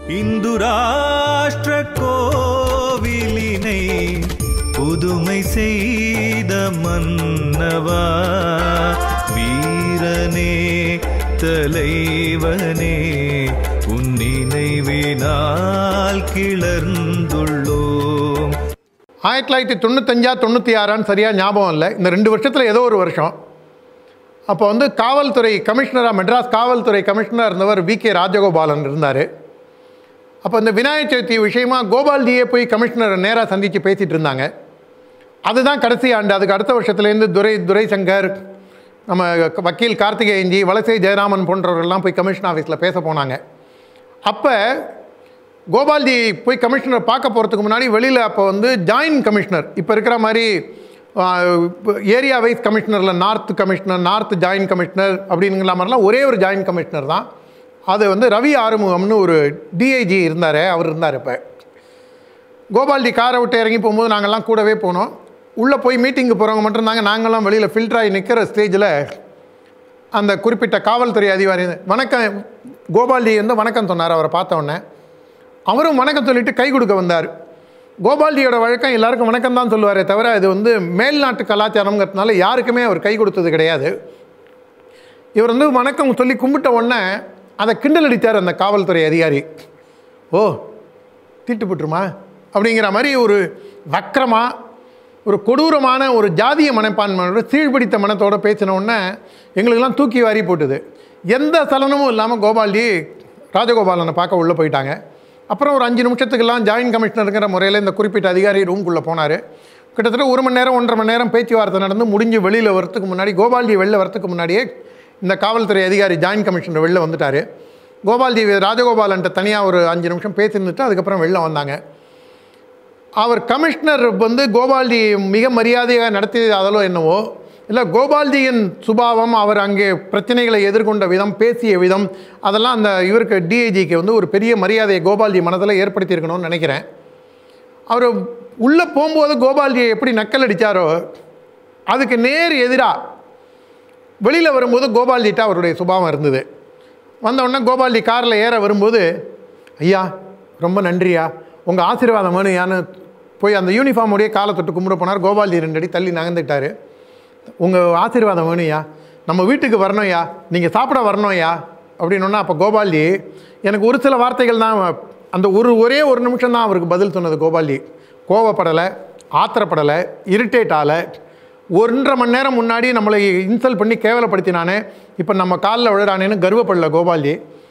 இந்து ராஷ்டிர கோவிலினை புதுமை செய்த மன்னவா வீரனே தலைவனே உன் நினைவினால் கிளர்ந்துள்ளோம் ஆயிரத்தி தொள்ளாயிரத்தி தொண்ணூத்தஞ்சா தொண்ணூற்றி ஆறான்னு சரியாக ஞாபகம் இல்லை இந்த ரெண்டு வருஷத்தில் ஏதோ ஒரு வருஷம் அப்போ வந்து காவல்துறை கமிஷனராக மெட்ராஸ் காவல்துறை கமிஷனராக இருந்தவர் வி கே ராஜகோபாலன் இருந்தார் அப்போ இந்த விநாயகர் சதுர்த்தி விஷயமா கோபால்ஜியே போய் கமிஷனரை நேராக சந்தித்து பேசிகிட்டு இருந்தாங்க அதுதான் கடைசி ஆண்டு அதுக்கு அடுத்த வருஷத்துலேருந்து துரை துரைசங்கர் நம்ம வக்கீல் கார்த்திகேயன்ஜி வலசை ஜெயராமன் போன்றவர்கள்லாம் போய் கமிஷன் ஆஃபீஸில் பேச போனாங்க அப்போ கோபால்ஜி போய் கமிஷனரை பார்க்க போகிறதுக்கு முன்னாடி வெளியில் அப்போ வந்து ஜாயின்ட் கமிஷனர் இப்போ இருக்கிற மாதிரி ஏரியா வைஸ் கமிஷனரில் north commissioner north joint commissioner அப்படிங்கிற மாதிரிலாம் ஒரே ஒரு ஜாயின்ட் கமிஷனர் தான் அது வந்து ரவி ஆறுமுகம்னு ஒரு டிஐஜி இருந்தார் அவர் இருந்தார் இப்போ கோபால்ஜி காரை விட்டு இறங்கி போகும்போது நாங்கள்லாம் கூடவே போனோம் உள்ளே போய் மீட்டிங்கு போகிறவங்க மட்டும் இருந்தாங்க நாங்களாம் வெளியில் ஃபில்டராகி நிற்கிற ஸ்டேஜில் அந்த குறிப்பிட்ட காவல்துறை அதிகாரி வணக்கம் கோபால்ஜி வந்து வணக்கம் சொன்னார் அவரை பார்த்த உடனே அவரும் வணக்கம் சொல்லிட்டு கை கொடுக்க வந்தார் கோபால்ஜியோட வழக்கம் எல்லாருக்கும் வணக்கம் தான் சொல்லுவாரே தவிர இது வந்து மேல்நாட்டு கலாச்சாரங்கிறதுனால யாருக்குமே அவர் கை கொடுத்தது கிடையாது இவர் வந்து வணக்கம் சொல்லி கும்பிட்ட உடனே அதை கிண்டல் அடித்தார் அந்த காவல்துறை அதிகாரி ஓ தீட்டுப்பட்டுருமா அப்படிங்கிற மாதிரி ஒரு வக்கரமாக ஒரு கொடூரமான ஒரு ஜாதிய மனப்பான்மையோட சீழ்பிடித்த மனத்தோட பேசின உடனே எங்களுக்கெல்லாம் தூக்கி வாரி போட்டுது எந்த சலனமும் இல்லாமல் கோபால்ஜி ராஜகோபாலனை பார்க்க உள்ளே போயிட்டாங்க அப்புறம் ஒரு அஞ்சு நிமிஷத்துக்கெல்லாம் ஜாயின்ட் கமிஷனருங்கிற முறையில் இந்த குறிப்பிட்ட அதிகாரி ரூம்குள்ளே போனார் கிட்டத்தட்ட ஒரு மணி நேரம் ஒன்றரை மணி நேரம் பேச்சுவார்த்தை நடந்து முடிஞ்சு வெளியில் வரத்துக்கு முன்னாடி கோபால்ஜி வெளில வரத்துக்கு முன்னாடியே இந்த காவல்துறை அதிகாரி ஜாயின்ட் கமிஷனர் வெளில வந்துட்டார் கோபால்ஜி ராஜகோபாலன்ட்ட தனியாக ஒரு அஞ்சு நிமிஷம் பேசியிருந்துட்டு அதுக்கப்புறம் வெளில வந்தாங்க அவர் கமிஷனர் வந்து கோபால்ஜி மிக மரியாதையாக நடத்தியதாலோ என்னவோ இல்லை கோபால்ஜியின் சுபாவம் அவர் அங்கே பிரச்சனைகளை எதிர்கொண்ட விதம் பேசிய விதம் அதெல்லாம் அந்த இவருக்கு டிஐஜிக்கு வந்து ஒரு பெரிய மரியாதையை கோபால்ஜி மனதில் ஏற்படுத்தியிருக்கணும்னு நினைக்கிறேன் அவர் உள்ளே போகும்போது கோபால்ஜியை எப்படி நக்கல் அடித்தாரோ அதுக்கு நேர் எதிராக வெளியில் வரும்போது கோபால்ஜிட்ட அவருடைய சுபாவம் இருந்தது வந்த உடனே கோபால்ஜி காரில் ஏற வரும்போது ஐயா ரொம்ப நன்றியா உங்கள் ஆசீர்வாதம் வேணுயான்னு போய் அந்த யூனிஃபார்மோடைய காலை தொட்டு கும்பிட போனார் கோபால்ஜி ரெண்டு அடி தள்ளி நகர்ந்துட்டார் உங்கள் ஆசீர்வாதம் வேணும்யா நம்ம வீட்டுக்கு வரணும்யா நீங்கள் சாப்பிட வரணும்யா அப்படின்னோன்னா அப்போ கோபால்ஜி எனக்கு ஒரு சில வார்த்தைகள் தான் அந்த ஒரு ஒரே ஒரு நிமிஷம் தான் அவருக்கு பதில் சொன்னது கோபால்ஜி கோவப்படலை ஆத்திரப்படலை இரிட்டேட் ஆகலை ஒன்றரை மணி நேரம் முன்னாடி நம்மளை இன்சல்ட் பண்ணி கேவலப்படுத்தினானே இப்போ நம்ம காலில் விழுறானேன்னு கர்வப்படல கோபால்ஜி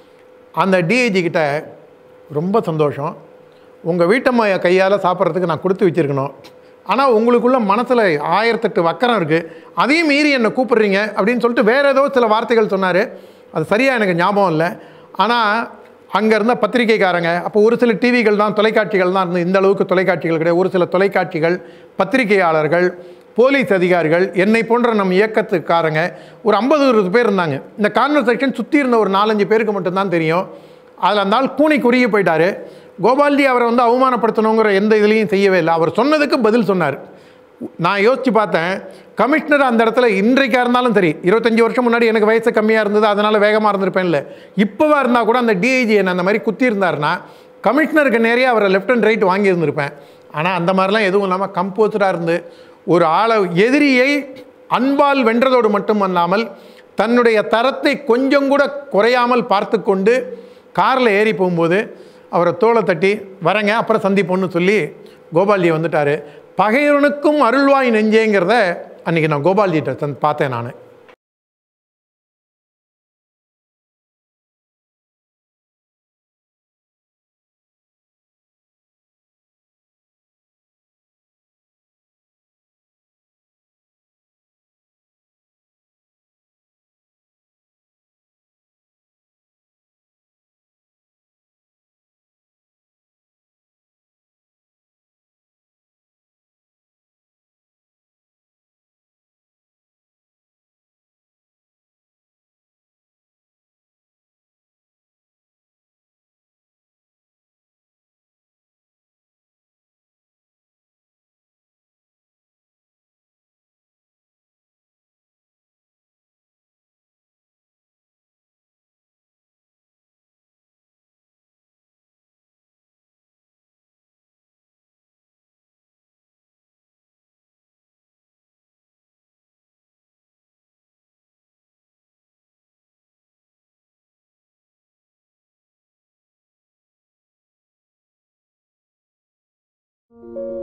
அந்த டிஐஜி கிட்ட ரொம்ப சந்தோஷம் உங்கள் வீட்டம்மா கையால் சாப்பிட்றதுக்கு நான் கொடுத்து வச்சுருக்கணும் ஆனால் உங்களுக்குள்ள மனசில் ஆயிரத்தெட்டு வக்கரம் இருக்குது அதையும் மீறி என்னை கூப்பிடுறீங்க அப்படின்னு சொல்லிட்டு வேறு ஏதோ சில வார்த்தைகள் சொன்னார் அது சரியாக எனக்கு ஞாபகம் இல்லை ஆனால் அங்கே இருந்த பத்திரிகைக்காரங்க அப்போ ஒரு சில டிவிகள் தான் தொலைக்காட்சிகள் தான் இருந்து இந்த அளவுக்கு தொலைக்காட்சிகள் கிடையாது ஒரு சில தொலைக்காட்சிகள் பத்திரிகையாளர்கள் போலீஸ் அதிகாரிகள் என்னை போன்ற நம் இயக்கத்துக்காரங்க ஒரு ஐம்பது அறுபது பேர் இருந்தாங்க இந்த கான்வர்சேஷன் சுற்றி இருந்த ஒரு நாலஞ்சு பேருக்கு மட்டும்தான் தெரியும் அதில் அந்த ஆள் கூனி குறுகி போயிட்டார் கோபால்ஜி அவரை வந்து அவமானப்படுத்தணுங்கிற எந்த இதுலேயும் செய்யவே இல்லை அவர் சொன்னதுக்கு பதில் சொன்னார் நான் யோசித்து பார்த்தேன் கமிஷனர் அந்த இடத்துல இன்றைக்காக இருந்தாலும் சரி இருபத்தஞ்சி வருஷம் முன்னாடி எனக்கு வயசு கம்மியாக இருந்தது அதனால் வேகமாக இருந்திருப்பேன் இல்லை இப்போவா இருந்தால் கூட அந்த டிஐஜி என்ன அந்த மாதிரி குத்தி இருந்தாருன்னா கமிஷனருக்கு நேரே அவரை லெஃப்ட் அண்ட் ரைட் வாங்கியிருந்திருப்பேன் ஆனால் அந்த மாதிரிலாம் எதுவும் இல்லாமல் கம்போஸ்டாக இருந்து ஒரு ஆளை எதிரியை அன்பால் வென்றதோடு மட்டும் அல்லாமல் தன்னுடைய தரத்தை கொஞ்சம் கூட குறையாமல் பார்த்து கொண்டு காரில் ஏறி போகும்போது அவரை தோலை தட்டி வரங்க அப்புறம் சந்திப்போன்னு சொல்லி கோபால்ஜி வந்துட்டார் பகைவனுக்கும் அருள்வாய் நெஞ்சேங்கிறத அன்றைக்கி நான் கோபால்ஜிட்ட பார்த்தேன் நான் you